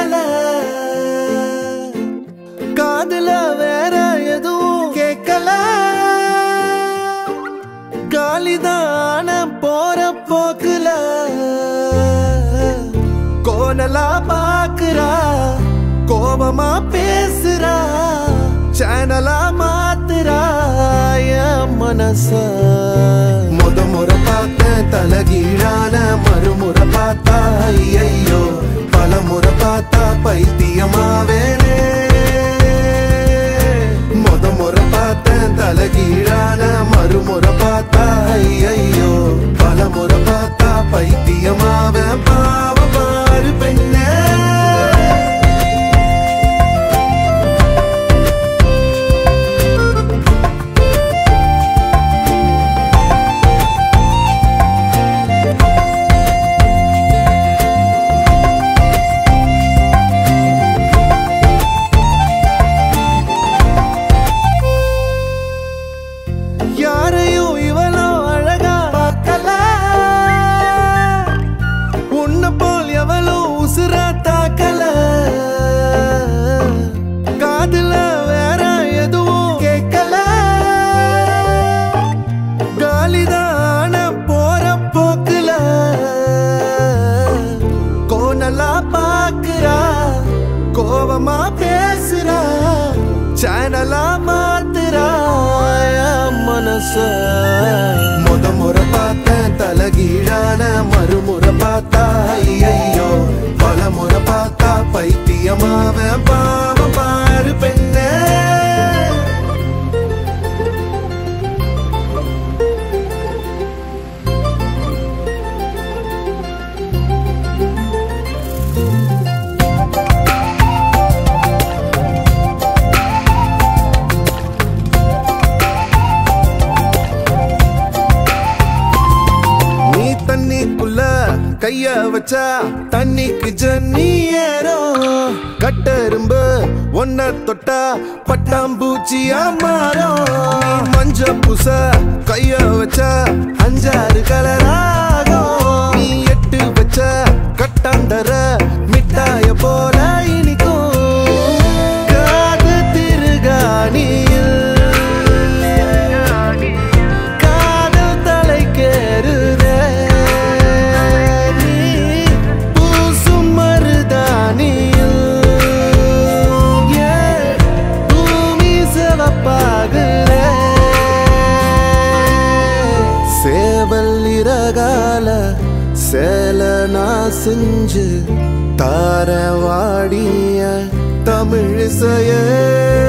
கேட்கல காதுல வேற எதுவும் கேட்கல காலிதான போற போக்குல கோணலா பாக்குறா கோபமா பேசுறா சேனலா மாத்துறா என் மனச முத முறை பார்த்தேன் தலகீழான மறுமுறை பார்த்தா ஐயோ பல முறை பார்த்தா பைத்தியமாவேனே முத முறை பார்த்தேன் தலகீழான மறுமுறை பார்த்தா ஐயோ பல முறை பார்த்தா பைத்தியமாவேன் பாவ பாரு பெண்ணே யாரையும் இவளோ அழகா பார்க்கல உன்னை போல் எவளோ உசுரா தாக்கல காதுல வேற எதுவும் கேட்கல காலிதான போற போக்குல கோணலா பாக்குறா கோபமா பேசுறா சேனலா மாத்துறா என் மனச முத முறை பார்த்தேன் தலகீழான மறுமுறை பார்த்தா ஐயோ பல முறை பார்த்தா பைத்தியமாவ பாவ பாரு பெண்ணே நீ தண்ணிக்குள்ள கைய வச்சா தண்ணிக்கு ஜன்னி ஏறும் கட்டெரும்பு ஒன்ன தொட்டா பட்டாம்பூச்சியா மாறும் நீ மஞ்ச பூச கைய வச்சா அஞ்சாறு கலராகும் நீ எட்டு வச்ச கட்டாந்தர மிட்டாய போல இனிக்கும் காது திருகாணியில் காதல் தலைக்கேறுதே நீ பூசும் மருதானியில் ஏன் பூமி சிவப்பாகுதே சேவல் இறகால சேல நான் செஞ்சு தார வாடிய தமிழிசையே